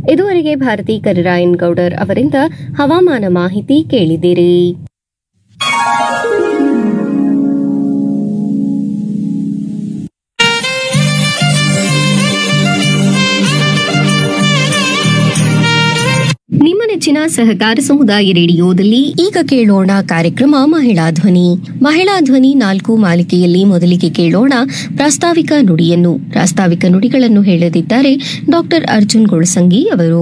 ಇದುವರೆಗೆ ಭಾರತಿ ಕರಿರಾಯನ್ ಗೌಡರ್ ಅವರಿಂದ ಹವಾಮಾನ ಮಾಹಿತಿ ಕೇಳಿದಿರಿ ನಿಮ್ಮ ನೆಚ್ಚಿನ ಸಹಕಾರ ಸಮುದಾಯ ರೇಡಿಯೋದಲ್ಲಿ ಈಗ ಕೇಳೋಣ ಕಾರ್ಯಕ್ರಮ ಮಹಿಳಾ ಧ್ವನಿ ಮಹಿಳಾ ಧ್ವನಿ ನಾಲ್ಕು ಮಾಲಿಕೆಯಲ್ಲಿ ಮೊದಲಿಗೆ ಕೇಳೋಣ ಪ್ರಾಸ್ತಾವಿಕ ನುಡಿಯನ್ನು ಪ್ರಾಸ್ತಾವಿಕ ನುಡಿಗಳನ್ನು ಹೇಳದಿದ್ದಾರೆ ಡಾಕ್ಟರ್ ಅರ್ಜುನ್ ಗೊಳಸಂಗಿ ಅವರು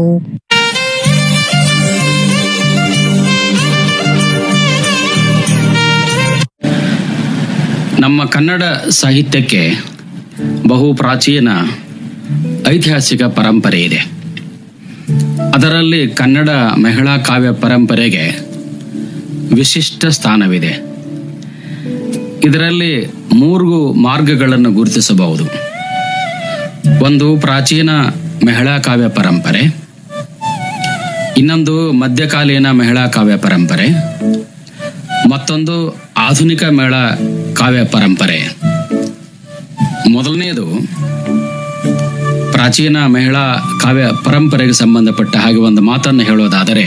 ನಮ್ಮ ಕನ್ನಡ ಸಾಹಿತ್ಯಕ್ಕೆ ಬಹು ಪ್ರಾಚೀನ ಐತಿಹಾಸಿಕ ಪರಂಪರೆ ಇದೆ ಅದರಲ್ಲಿ ಕನ್ನಡ ಮಹಿಳಾ ಕಾವ್ಯ ಪರಂಪರೆಗೆ ವಿಶಿಷ್ಟ ಸ್ಥಾನವಿದೆ ಇದರಲ್ಲಿ ಮೂರು ಮಾರ್ಗಗಳನ್ನು ಗುರುತಿಸಬಹುದು ಒಂದು ಪ್ರಾಚೀನ ಮಹಿಳಾ ಕಾವ್ಯ ಪರಂಪರೆ ಇನ್ನೊಂದು ಮಧ್ಯಕಾಲೀನ ಮಹಿಳಾ ಕಾವ್ಯ ಪರಂಪರೆ ಮತ್ತೊಂದು ಆಧುನಿಕ ಮೇಳ ಕಾವ್ಯ ಪರಂಪರೆ ಮೊದಲನೆಯದು ಪ್ರಾಚೀನ ಮಹಿಳಾ ಕಾವ್ಯ ಪರಂಪರೆಗೆ ಸಂಬಂಧಪಟ್ಟ ಹಾಗೆ ಒಂದು ಮಾತನ್ನು ಹೇಳೋದಾದರೆ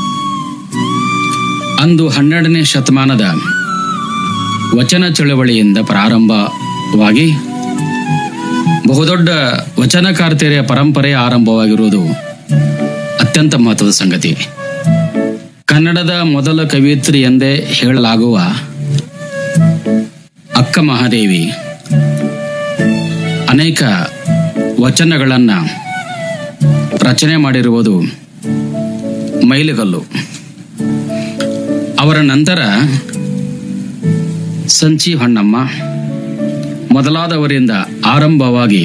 ಅಂದು ಹನ್ನೆರಡನೇ ಶತಮಾನದ ವಚನ ಚಳವಳಿಯಿಂದ ಪ್ರಾರಂಭವಾಗಿ ಬಹುದೊಡ್ಡ ವಚನಕಾರ್ತಿಯರ ಪರಂಪರೆ ಆರಂಭವಾಗಿರುವುದು ಅತ್ಯಂತ ಮಹತ್ವದ ಸಂಗತಿ ಕನ್ನಡದ ಮೊದಲ ಕವಿಯತ್ರಿ ಎಂದೇ ಹೇಳಲಾಗುವ ಅಕ್ಕ ಮಹಾದೇವಿ ಅನೇಕ ವಚನಗಳನ್ನ ರಚನೆ ಮಾಡಿರುವುದು ಮೈಲಿಗಲ್ಲು ಅವರ ನಂತರ ಸಂಚಿ ಹೊನ್ನಮ್ಮ ಮೊದಲಾದವರಿಂದ ಆರಂಭವಾಗಿ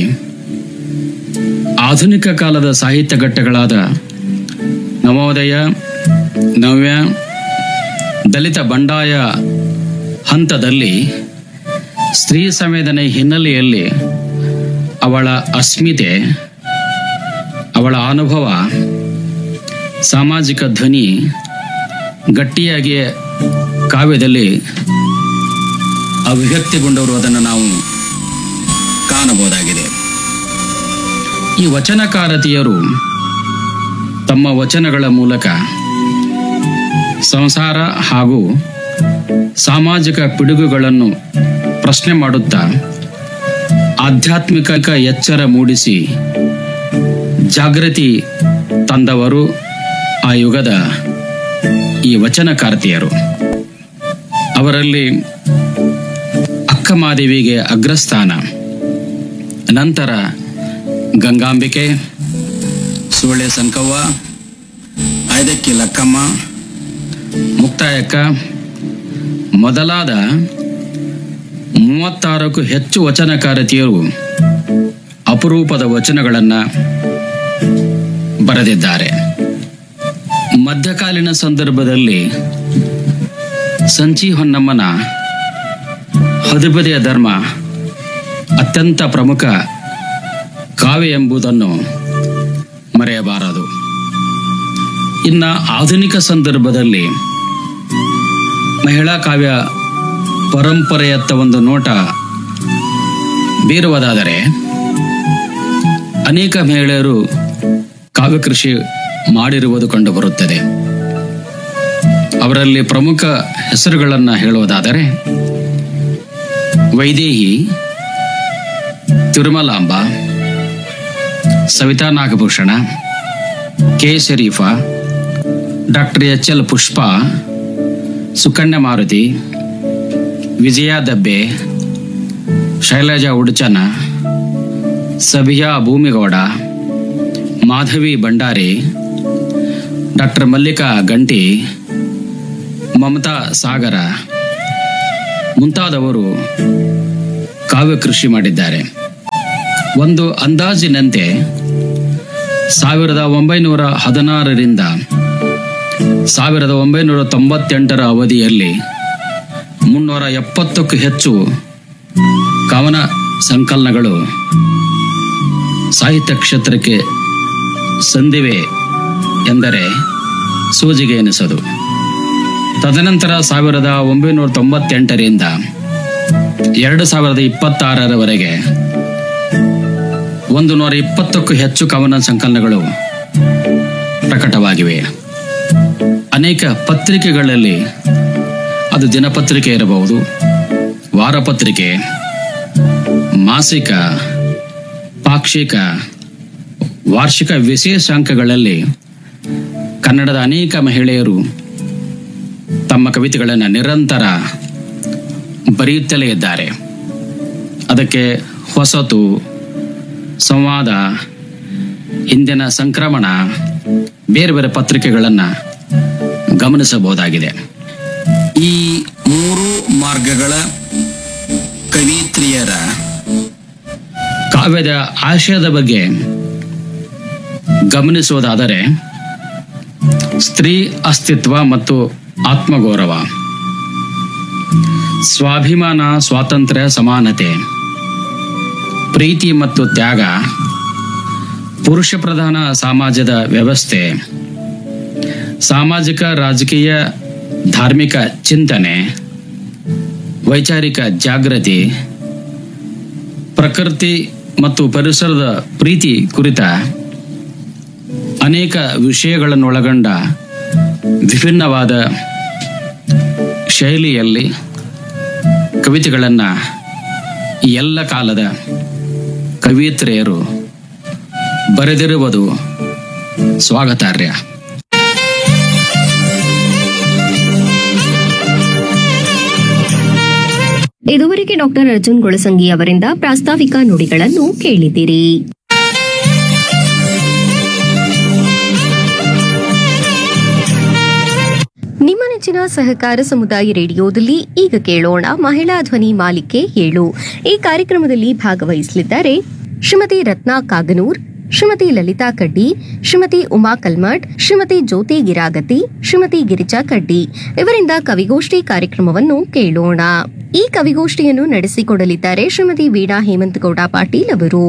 ಆಧುನಿಕ ಕಾಲದ ಸಾಹಿತ್ಯ ಘಟ್ಟಗಳಾದ ನವೋದಯ ನವ್ಯ ದಲಿತ ಬಂಡಾಯ ಹಂತದಲ್ಲಿ ಸ್ತ್ರೀ ಸಂವೇದನೆ ಹಿನ್ನೆಲೆಯಲ್ಲಿ ಅವಳ ಅಸ್ಮಿತೆ ಅವಳ ಅನುಭವ ಸಾಮಾಜಿಕ ಧ್ವನಿ ಗಟ್ಟಿಯಾಗಿ ಕಾವ್ಯದಲ್ಲಿ ಅಭಿವ್ಯಕ್ತಿಗೊಂಡವರು ಅದನ್ನು ನಾವು ಕಾಣಬಹುದಾಗಿದೆ ಈ ವಚನಕಾರತಿಯರು ತಮ್ಮ ವಚನಗಳ ಮೂಲಕ ಸಂಸಾರ ಹಾಗೂ ಸಾಮಾಜಿಕ ಪಿಡುಗುಗಳನ್ನು ಪ್ರಶ್ನೆ ಮಾಡುತ್ತಾ ಆಧ್ಯಾತ್ಮಿಕ ಎಚ್ಚರ ಮೂಡಿಸಿ ಜಾಗೃತಿ ತಂದವರು ಆ ಯುಗದ ಈ ವಚನಕಾರ್ತಿಯರು ಅವರಲ್ಲಿ ಅಕ್ಕಮಾದೇವಿಗೆ ಅಗ್ರಸ್ಥಾನ ನಂತರ ಗಂಗಾಂಬಿಕೆ ಸೋಳೆ ಸಂಕವ್ವ ಐದಕ್ಕಿ ಲಕ್ಕಮ್ಮ ಮುಕ್ತಾಯಕ್ಕ ಮೊದಲಾದ ಮೂವತ್ತಾರಕ್ಕೂ ಹೆಚ್ಚು ವಚನಕಾರತಿಯರು ಅಪರೂಪದ ವಚನಗಳನ್ನು ಬರೆದಿದ್ದಾರೆ ಮಧ್ಯಕಾಲೀನ ಸಂದರ್ಭದಲ್ಲಿ ಸಂಚಿ ಹೊನ್ನಮ್ಮನ ಹದಿಬದೆಯ ಧರ್ಮ ಅತ್ಯಂತ ಪ್ರಮುಖ ಕಾವ್ಯ ಎಂಬುದನ್ನು ಮರೆಯಬಾರದು ಇನ್ನ ಆಧುನಿಕ ಸಂದರ್ಭದಲ್ಲಿ ಮಹಿಳಾ ಕಾವ್ಯ ಪರಂಪರೆಯತ್ತ ಒಂದು ನೋಟ ಬೀರುವುದಾದರೆ ಅನೇಕ ಮಹಿಳೆಯರು ಕಾವ್ಯ ಕೃಷಿ ಮಾಡಿರುವುದು ಕಂಡುಬರುತ್ತದೆ ಅವರಲ್ಲಿ ಪ್ರಮುಖ ಹೆಸರುಗಳನ್ನು ಹೇಳುವುದಾದರೆ Vaidehi Tirumalamba Savita Nagabhushana K Sharifa doctor H L Pushpa Sukanya Maruti Vijaya Dabbe Shailaja Uduchana Sabiya Bhoomigowda Madhavi Bhandari doctor Mallika Ganti Mamata ಸಾಗರ ಮುಂತಾದವರು ಕಾವ್ಯ ಕೃಷಿ ಮಾಡಿದ್ದಾರೆ ಒಂದು ಅಂದಾಜಿನಂತೆ ಸಾವಿರದ ಒಂಬೈನೂರ ಹದಿನಾರರಿಂದ ಸಾವಿರದ ಒಂಬೈನೂರ ತೊಂಬತ್ತೆಂಟರ ಅವಧಿಯಲ್ಲಿ ಮುನ್ನೂರ ಎಪ್ಪತ್ತಕ್ಕೂ ಹೆಚ್ಚು ಕವನ ಸಂಕಲನಗಳು ಸಾಹಿತ್ಯ ಕ್ಷೇತ್ರಕ್ಕೆ ಸಂದಿವೆ ಎಂದರೆ ಸೂಜಿಗೆ ಎನಿಸದು ತದನಂತರ ಸಾವಿರದ ಒಂಬೈನೂರ ತೊಂಬತ್ತೆಂಟರಿಂದ ಎರಡು ಸಾವಿರದ ಇಪ್ಪತ್ತಾರರವರೆಗೆ ಒಂದು ನೂರ ಇಪ್ಪತ್ತಕ್ಕೂ ಹೆಚ್ಚು ಕವನ ಸಂಕಲನಗಳು ಪ್ರಕಟವಾಗಿವೆ ಅನೇಕ ಪತ್ರಿಕೆಗಳಲ್ಲಿ ಅದು ದಿನಪತ್ರಿಕೆ ಇರಬಹುದು ವಾರಪತ್ರಿಕೆ ಮಾಸಿಕ ಪಾಕ್ಷಿಕ ವಾರ್ಷಿಕ ವಿಶೇಷಾಂಕಗಳಲ್ಲಿ ಕನ್ನಡದ ಅನೇಕ ಮಹಿಳೆಯರು ತಮ್ಮ ಕವಿತೆಗಳನ್ನು ನಿರಂತರ ಬರೆಯುತ್ತಲೇ ಇದ್ದಾರೆ ಅದಕ್ಕೆ ಹೊಸತು ಸಂವಾದ ಇಂದಿನ ಸಂಕ್ರಮಣ ಬೇರೆ ಬೇರೆ ಪತ್ರಿಕೆಗಳನ್ನು ಗಮನಿಸಬಹುದಾಗಿದೆ ಈ ಮೂರು ಮಾರ್ಗಗಳ ಕವಿತ್ರಿಯರ ಕಾವ್ಯದ ಆಶಯದ ಬಗ್ಗೆ ಗಮನಿಸುವುದಾದರೆ ಸ್ತ್ರೀ ಅಸ್ತಿತ್ವ ಮತ್ತು ಆತ್ಮಗೌರವ ಸ್ವಾಭಿಮಾನ ಸ್ವಾತಂತ್ರ್ಯ ಸಮಾನತೆ ಪ್ರೀತಿ ಮತ್ತು ತ್ಯಾಗ ಪುರುಷ ಪ್ರಧಾನ ಸಮಾಜದ ವ್ಯವಸ್ಥೆ ಸಾಮಾಜಿಕ ರಾಜಕೀಯ ಧಾರ್ಮಿಕ ಚಿಂತನೆ ವೈಚಾರಿಕ ಜಾಗೃತಿ ಪ್ರಕೃತಿ ಮತ್ತು ಪರಿಸರದ ಪ್ರೀತಿ ಕುರಿತ ಅನೇಕ ವಿಷಯಗಳನ್ನೊಳಗೊಂಡ ವಿಭಿನ್ನವಾದ ಶೈಲಿಯಲ್ಲಿ ಕವಿತೆಗಳನ್ನು ಈ ಎಲ್ಲ ಕಾಲದ ಕವಿಯತ್ರಿಯರು ಬರೆದಿರುವುದು ಸ್ವಾಗತಾರ್ಹ ಇದುವರೆಗೆ ಡಾಕ್ಟರ್ ಅರ್ಜುನ್ ಗೊಳಸಂಗಿ ಅವರಿಂದ ಪ್ರಾಸ್ತಾವಿಕ ನುಡಿಗಳನ್ನು ಕೇಳಿದಿರಿ ನಿಮ್ಮ ನೆಚ್ಚಿನ ಸಹಕಾರ ಸಮುದಾಯ ರೇಡಿಯೋದಲ್ಲಿ ಈಗ ಕೇಳೋಣ ಮಹಿಳಾ ಧ್ವನಿ ಮಾಲಿಕೆ ಏಳು ಈ ಕಾರ್ಯಕ್ರಮದಲ್ಲಿ ಭಾಗವಹಿಸಲಿದ್ದಾರೆ ಶ್ರೀಮತಿ ರತ್ನಾ ಕಾಗನೂರ್ ಶ್ರೀಮತಿ ಲಲಿತಾ ಕಡ್ಡಿ ಶ್ರೀಮತಿ ಉಮಾ ಕಲ್ಮಠ್ ಶ್ರೀಮತಿ ಜ್ಯೋತಿ ಗಿರಾಗತಿ ಶ್ರೀಮತಿ ಗಿರಿಜಾ ಕಡ್ಡಿ ಇವರಿಂದ ಕವಿಗೋಷ್ಠಿ ಕಾರ್ಯಕ್ರಮವನ್ನು ಕೇಳೋಣ ಈ ಕವಿಗೋಷ್ಠಿಯನ್ನು ನಡೆಸಿಕೊಡಲಿದ್ದಾರೆ ಶ್ರೀಮತಿ ವೀಣಾ ಹೇಮಂತಗೌಡ ಪಾಟೀಲ್ ಅವರು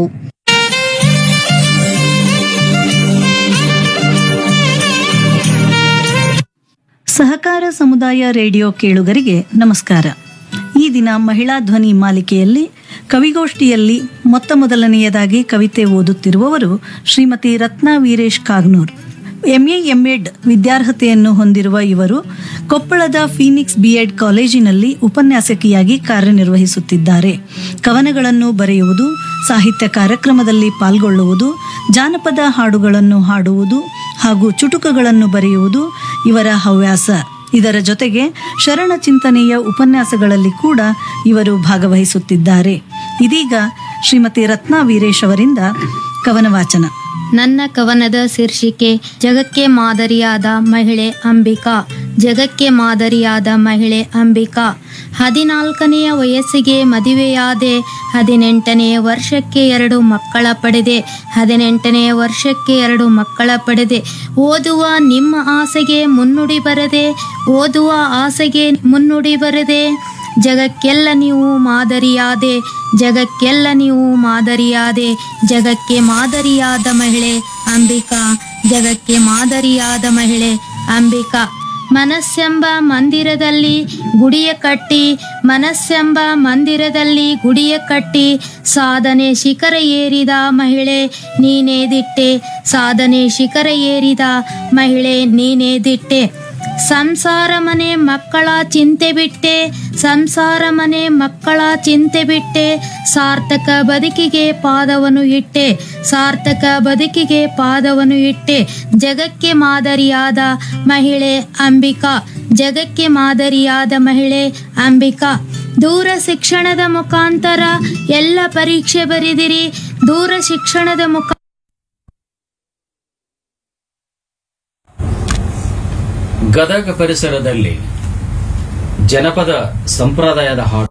ಸಹಕಾರ ಸಮುದಾಯ ರೇಡಿಯೋ ಕೇಳುಗರಿಗೆ ನಮಸ್ಕಾರ ಈ ದಿನ ಮಹಿಳಾ ಧ್ವನಿ ಮಾಲಿಕೆಯಲ್ಲಿ ಕವಿಗೋಷ್ಠಿಯಲ್ಲಿ ಮೊತ್ತ ಮೊದಲನೆಯದಾಗಿ ಕವಿತೆ ಓದುತ್ತಿರುವವರು ಶ್ರೀಮತಿ ರತ್ನಾ ವೀರೇಶ್ ಕಾಗ್ನೂರ್ ಎಂಎ ಎಂಎಡ್ ವಿದ್ಯಾರ್ಹತೆಯನ್ನು ಹೊಂದಿರುವ ಇವರು ಕೊಪ್ಪಳದ ಫೀನಿಕ್ಸ್ ಬಿಎಡ್ ಕಾಲೇಜಿನಲ್ಲಿ ಉಪನ್ಯಾಸಕಿಯಾಗಿ ಕಾರ್ಯನಿರ್ವಹಿಸುತ್ತಿದ್ದಾರೆ ಕವನಗಳನ್ನು ಬರೆಯುವುದು ಸಾಹಿತ್ಯ ಕಾರ್ಯಕ್ರಮದಲ್ಲಿ ಪಾಲ್ಗೊಳ್ಳುವುದು ಜಾನಪದ ಹಾಡುಗಳನ್ನು ಹಾಡುವುದು ಹಾಗೂ ಚುಟುಕಗಳನ್ನು ಬರೆಯುವುದು ಇವರ ಹವ್ಯಾಸ ಇದರ ಜೊತೆಗೆ ಶರಣ ಚಿಂತನೆಯ ಉಪನ್ಯಾಸಗಳಲ್ಲಿ ಕೂಡ ಇವರು ಭಾಗವಹಿಸುತ್ತಿದ್ದಾರೆ ಇದೀಗ ಶ್ರೀಮತಿ ರತ್ನಾ ವೀರೇಶ್ ಅವರಿಂದ ಕವನ ವಾಚನ ನನ್ನ ಕವನದ ಶೀರ್ಷಿಕೆ ಜಗಕ್ಕೆ ಮಾದರಿಯಾದ ಮಹಿಳೆ ಅಂಬಿಕಾ ಜಗಕ್ಕೆ ಮಾದರಿಯಾದ ಮಹಿಳೆ ಅಂಬಿಕಾ ಹದಿನಾಲ್ಕನೆಯ ವಯಸ್ಸಿಗೆ ಮದುವೆಯಾದೆ ಹದಿನೆಂಟನೆಯ ವರ್ಷಕ್ಕೆ ಎರಡು ಮಕ್ಕಳ ಪಡೆದೆ ಹದಿನೆಂಟನೆಯ ವರ್ಷಕ್ಕೆ ಎರಡು ಮಕ್ಕಳ ಪಡೆದೆ ಓದುವ ನಿಮ್ಮ ಆಸೆಗೆ ಮುನ್ನುಡಿ ಬರದೆ ಓದುವ ಆಸೆಗೆ ಮುನ್ನುಡಿ ಬರದೆ ಜಗಕ್ಕೆಲ್ಲ ನೀವು ಮಾದರಿಯಾದೆ ಜಗಕ್ಕೆಲ್ಲ ನೀವು ಮಾದರಿಯಾದೆ ಜಗಕ್ಕೆ ಮಾದರಿಯಾದ ಮಹಿಳೆ ಅಂಬಿಕಾ ಜಗಕ್ಕೆ ಮಾದರಿಯಾದ ಮಹಿಳೆ ಅಂಬಿಕಾ ಮನಸ್ಸೆಂಬ ಮಂದಿರದಲ್ಲಿ ಗುಡಿಯ ಕಟ್ಟಿ ಮನಸ್ಸೆಂಬ ಮಂದಿರದಲ್ಲಿ ಗುಡಿಯ ಕಟ್ಟಿ ಸಾಧನೆ ಶಿಖರ ಏರಿದ ಮಹಿಳೆ ನೀನೇ ದಿಟ್ಟೆ ಸಾಧನೆ ಶಿಖರ ಏರಿದ ಮಹಿಳೆ ನೀನೇ ದಿಟ್ಟೆ ಸಂಸಾರ ಮನೆ ಮಕ್ಕಳ ಚಿಂತೆ ಬಿಟ್ಟೆ ಸಂಸಾರ ಮನೆ ಮಕ್ಕಳ ಚಿಂತೆ ಬಿಟ್ಟೆ ಸಾರ್ಥಕ ಬದುಕಿಗೆ ಪಾದವನ್ನು ಇಟ್ಟೆ ಸಾರ್ಥಕ ಬದುಕಿಗೆ ಪಾದವನ್ನು ಇಟ್ಟೆ ಜಗಕ್ಕೆ ಮಾದರಿಯಾದ ಮಹಿಳೆ ಅಂಬಿಕಾ ಜಗಕ್ಕೆ ಮಾದರಿಯಾದ ಮಹಿಳೆ ಅಂಬಿಕಾ ದೂರ ಶಿಕ್ಷಣದ ಮುಖಾಂತರ ಎಲ್ಲ ಪರೀಕ್ಷೆ ಬರೆದಿರಿ ದೂರ ಶಿಕ್ಷಣದ ಮುಖ ಗದಗ ಪರಿಸರದಲ್ಲಿ ಜನಪದ ಸಂಪ್ರದಾಯದ ಹಾಡು